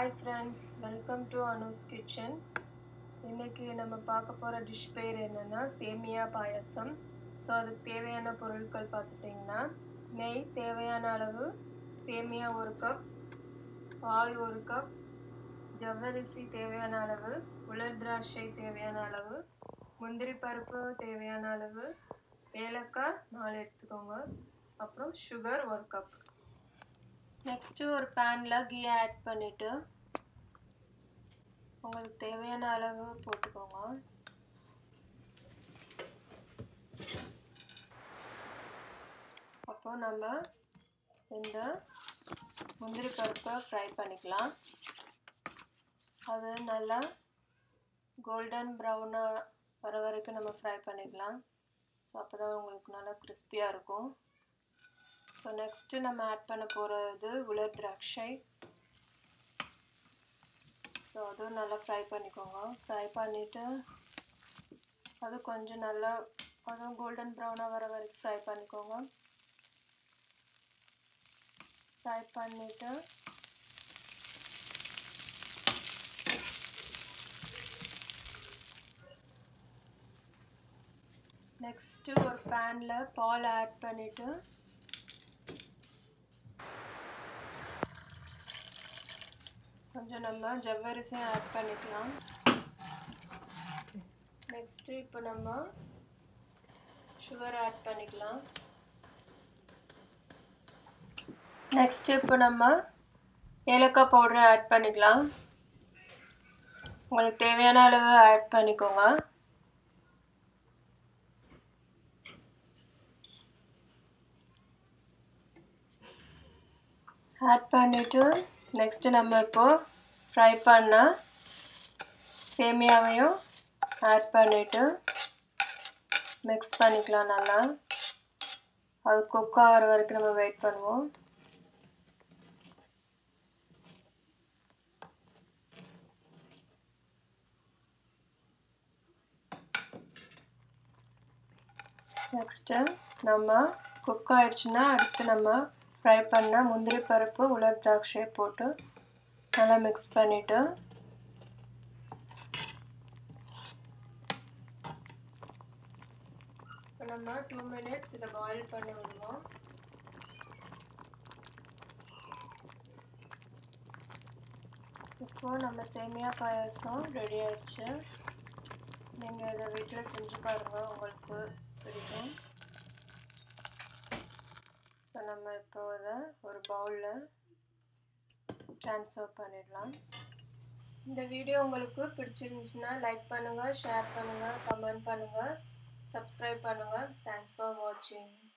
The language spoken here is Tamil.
hi friends welcome to Anu's kitchen இன்றைக்கி நம்ம பார்க்க போகிற டிஷ் பேர் என்னென்னா சேமியா பாயாசம் ஸோ அதுக்கு தேவையான பொருட்கள் பார்த்துட்டிங்கன்னா நெய் தேவையான அளவு சேமியா ஒரு கப் பால் ஒரு கப் ஜவ்வரிசி தேவையான அளவு உலர் திராட்சை தேவையான அளவு முந்திரி பருப்பு தேவையான அளவு ஏலக்காய் நாலு எடுத்துக்கோங்க அப்புறம் சுகர் ஒரு கப் நெக்ஸ்ட்டு ஒரு பேனில் கீ ஆட் பண்ணிவிட்டு உங்களுக்கு தேவையான அளவு போட்டுக்கோங்க அப்போ நம்ம இந்த முந்திரி பருப்பை ஃப்ரை பண்ணிக்கலாம் அது நல்லா கோல்டன் ப்ரௌனாக வர வரைக்கும் நம்ம ஃப்ரை பண்ணிக்கலாம் ஸோ அப்போ தான் உங்களுக்கு நல்லா கிறிஸ்பியாக இருக்கும் ஸோ நெக்ஸ்ட்டு நம்ம ஆட் பண்ண போகிறது உலர் திராட்சை ஸோ அதுவும் நல்லா ஃப்ரை பண்ணிக்கோங்க ஃப்ரை பண்ணிவிட்டு அது கொஞ்சம் நல்லா அதுவும் கோல்டன் ப்ரௌனாக வர வரைக்கும் ஃப்ரை பண்ணிக்கோங்க ஃப்ரை பண்ணிவிட்டு நெக்ஸ்ட்டு ஒரு பேனில் பால் ஆட் பண்ணிவிட்டு கொஞ்சம் நம்ம ஜவ்வரிசியும் ஆட் பண்ணிக்கலாம் நெக்ஸ்ட்டு இப்போ நம்ம சுகர் ஆட் பண்ணிக்கலாம் நெக்ஸ்ட்டு இப்போ நம்ம ஏலக்காய் பவுடர் ஆட் பண்ணிக்கலாம் உங்களுக்கு தேவையான அளவு ஆட் பண்ணிக்கோங்க ஆட் பண்ணிவிட்டு நெக்ஸ்ட்டு நம்ம இப்போது ஃப்ரை பண்ண சேமியாவையும் ஆட் பண்ணிவிட்டு மிக்ஸ் பண்ணிக்கலாம் நல்லா அது குக் ஆகிற வரைக்கும் நம்ம வெயிட் பண்ணுவோம் நெக்ஸ்ட்டு நம்ம குக் ஆகிடுச்சுன்னா அடுத்து நம்ம ஃப்ரை பண்ண முந்திரி பருப்பு உலர் திராட்சையை போட்டு நல்லா மிக்ஸ் பண்ணிவிட்டு இப்போ நம்ம டூ மினிட்ஸ் இதை பாயில் பண்ண விடுவோம் இப்போது நம்ம சேமியா பாயாசம் ரெடி ஆயிடுச்சு நீங்கள் இதை வீட்டில் செஞ்சு பாருங்கள் உங்களுக்கு பிடிக்கும் ஸோ நம்ம இப்போ அதை ஒரு பவுலில் ட்ரான்ஸ்ஃபர் பண்ணிடலாம் இந்த வீடியோ உங்களுக்கு பிடிச்சிருந்துச்சுன்னா லைக் பண்ணுங்கள் ஷேர் பண்ணுங்கள் கமெண்ட் பண்ணுங்கள் சப்ஸ்கிரைப் பண்ணுங்கள் தேங்க்ஸ் ஃபார் வாட்சிங்